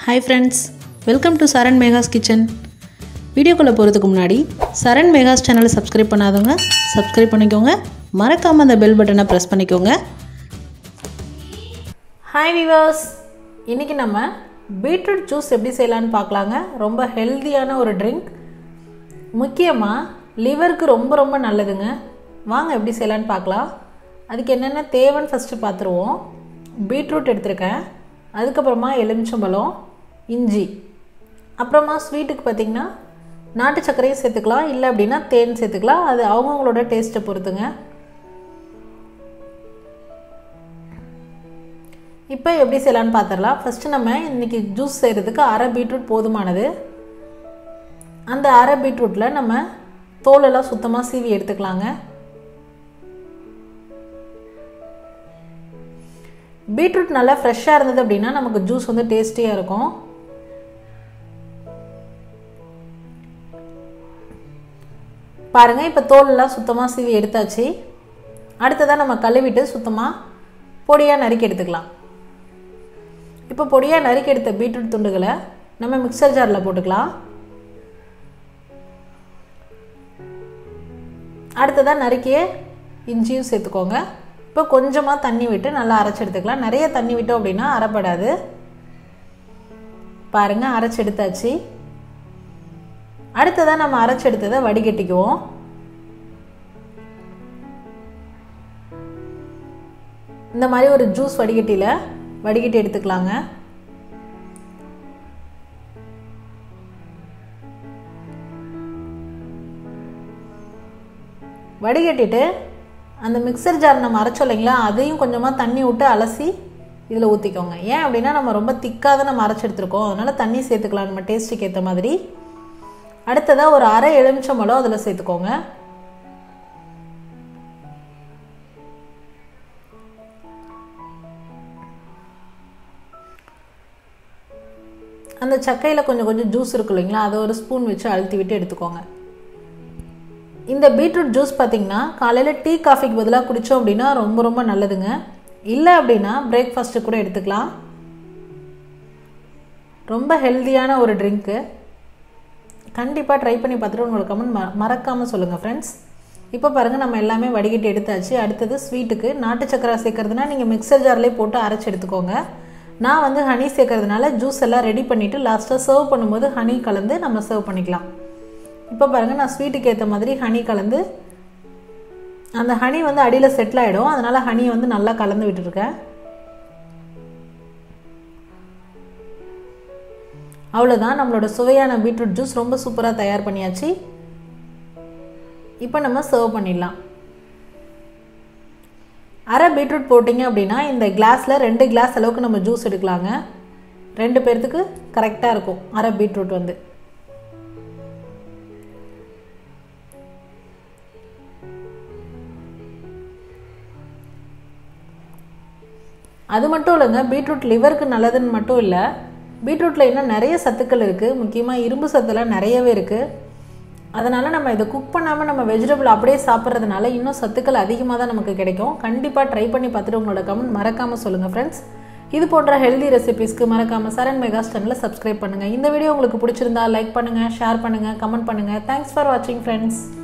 hi friends welcome to Saran Megha's kitchen வீடியோக்குள்ளே போகிறதுக்கு முன்னாடி சரண் மேகாஸ் சேனலை சப்ஸ்கிரைப் பண்ணாதவங்க சப்ஸ்கிரைப் பண்ணிக்கோங்க மறக்காமல் அந்த பெல் பட்டனை ப்ரெஸ் பண்ணிக்கோங்க ஹாய் விவர்ஸ் இன்றைக்கி நம்ம பீட்ரூட் ஜூஸ் எப்படி செய்யலான்னு பார்க்கலாங்க ரொம்ப ஹெல்த்தியான ஒரு ட்ரிங்க் முக்கியமாக லிவருக்கு ரொம்ப ரொம்ப நல்லதுங்க வாங்க எப்படி செய்யலான்னு பார்க்கலாம் அதுக்கு என்னென்ன தேவைன்னு ஃபஸ்ட்டு பார்த்துருவோம் பீட்ரூட் எடுத்திருக்கேன் அதுக்கப்புறமா எலுமிச்சம்பழம் இஞ்சி அப்புறமா ஸ்வீட்டுக்கு பார்த்திங்கன்னா நாட்டு சர்க்கரையும் சேர்த்துக்கலாம் இல்லை அப்படின்னா தேன் சேர்த்துக்கலாம் அது அவங்கவுங்களோட டேஸ்ட்டை பொறுத்துங்க இப்போ எப்படி செய்யலான்னு பார்த்துடலாம் ஃபஸ்ட்டு நம்ம இன்றைக்கி ஜூஸ் செய்கிறதுக்கு அரை பீட்ரூட் போதுமானது அந்த அரை பீட்ரூட்டில் நம்ம தோலெல்லாம் சுத்தமாக சீவி எடுத்துக்கலாங்க பீட்ரூட் நல்லா ஃப்ரெஷ்ஷாக இருந்தது அப்படின்னா நமக்கு ஜூஸ் வந்து டேஸ்டியாக இருக்கும் பாருங்கள் இப்போ தோலெல்லாம் சுத்தமாக சீவி எடுத்தாச்சு அடுத்ததாக நம்ம கழுவிட்டு சுத்தமாக பொடியாக நறுக்கி எடுத்துக்கலாம் இப்போ பொடியாக நறுக்கி எடுத்த பீட்ரூட் துண்டுகளை நம்ம மிக்சர் ஜாரில் போட்டுக்கலாம் அடுத்ததாக நறுக்கிய இஞ்சியும் சேர்த்துக்கோங்க இப்போ கொஞ்சமாக தண்ணி விட்டு நல்லா அரைச்சி எடுத்துக்கலாம் நிறைய தண்ணி விட்டோம் அப்படின்னா அரைப்படாது பாருங்கள் அரைச்சி எடுத்தாச்சு அடுத்ததாக நம்ம அரைச்சி எடுத்ததை வடிகட்டிக்குவோம் இந்த மாதிரி ஒரு ஜூஸ் வடிகட்டியில் வடிகட்டி எடுத்துக்கலாங்க வடிகட்டிட்டு அந்த மிக்சர் ஜார் நம்ம அரைச்சோம் இல்லைங்களா அதையும் கொஞ்சமாக தண்ணி விட்டு அலசி இதில் ஊற்றிக்கோங்க ஏன் அப்படின்னா நம்ம ரொம்ப திக்காக தான் நம்ம அரைச்சி எடுத்துருக்கோம் அதனால் தண்ணி சேர்த்துக்கலாம் நம்ம டேஸ்ட்டுக்கு ஏற்ற மாதிரி அடுத்ததாக ஒரு அரை எலுமிச்சம்பழம் அதில் சேர்த்துக்கோங்க அந்த சக்கையில் கொஞ்சம் கொஞ்சம் ஜூஸ் இருக்கு இல்லைங்களா அதை ஒரு ஸ்பூன் வச்சு அழுத்தி விட்டு எடுத்துக்கோங்க இந்த பீட்ரூட் ஜூஸ் பார்த்திங்கன்னா காலையில் டீ காஃபிக்கு பதிலாக குடித்தோம் அப்படின்னா ரொம்ப ரொம்ப நல்லதுங்க இல்லை அப்படின்னா பிரேக்ஃபாஸ்ட்டு கூட எடுத்துக்கலாம் ரொம்ப ஹெல்த்தியான ஒரு ட்ரிங்க்கு கண்டிப்பாக ட்ரை பண்ணி பார்த்துட்டு உங்களுக்கு கமெண்ட் ம மறக்காமல் சொல்லுங்கள் ஃப்ரெண்ட்ஸ் இப்போ பாருங்கள் நம்ம எல்லாமே வடிகட்டி எடுத்தாச்சு அடுத்தது ஸ்வீட்டுக்கு நாட்டு சக்கரை சேர்க்கறதுனா நீங்கள் மிக்சர் ஜார்லேயே போட்டு அரைச்சி எடுத்துக்கோங்க நான் வந்து ஹனி சேர்க்கறதுனால ஜூஸ் எல்லாம் ரெடி பண்ணிவிட்டு லாஸ்ட்டாக சர்வ் பண்ணும்போது ஹனி கலந்து நம்ம சர்வ் பண்ணிக்கலாம் இப்போ பாருங்கள் நான் ஸ்வீட்டுக்கு ஏற்ற மாதிரி ஹனி கலந்து அந்த ஹனி வந்து அடியில் செட்டில் ஆகிடும் அதனால் ஹனியை வந்து நல்லா கலந்து விட்டுருக்கேன் அவ்வளோதான் நம்மளோட சுவையான பீட்ரூட் ஜூஸ் ரொம்ப சூப்பராக தயார் பண்ணியாச்சு இப்போ நம்ம சர்வ் பண்ணிடலாம் அரை பீட்ரூட் போட்டிங்க அப்படின்னா இந்த கிளாஸில் ரெண்டு கிளாஸ் அளவுக்கு நம்ம ஜூஸ் எடுக்கலாங்க ரெண்டு பேர்த்துக்கு கரெக்டாக இருக்கும் அரை பீட்ரூட் வந்து அது மட்டும் இல்லைங்க பீட்ரூட் லிவருக்கு நல்லதுன்னு மட்டும் இல்லை பீட்ரூட்டில் இன்னும் நிறைய சத்துக்கள் இருக்குது முக்கியமாக இரும்பு சத்துலாம் நிறையவே இருக்குது அதனால் நம்ம இதை குக் பண்ணாமல் நம்ம வெஜிடபிள் அப்படியே சாப்பிட்றதுனால இன்னும் சத்துக்கள் அதிகமாக தான் நமக்கு கிடைக்கும் கண்டிப்பாக ட்ரை பண்ணி பார்த்துட்டு உங்களோட கமெண்ட் மறக்காமல் சொல்லுங்கள் ஃப்ரெண்ட்ஸ் இது போன்ற ஹெல்தி ரெசிபிஸ்க்கு மறக்காமல் சரண் மெகாஸ் சேனலை சப்ஸ்கிரைப் பண்ணுங்கள் இந்த வீடியோ உங்களுக்கு பிடிச்சிருந்தா லைக் பண்ணுங்கள் ஷேர் பண்ணுங்கள் கமெண்ட் பண்ணுங்கள் தேங்க்ஸ் ஃபார் வாட்சிங் ஃப்ரெண்ட்ஸ்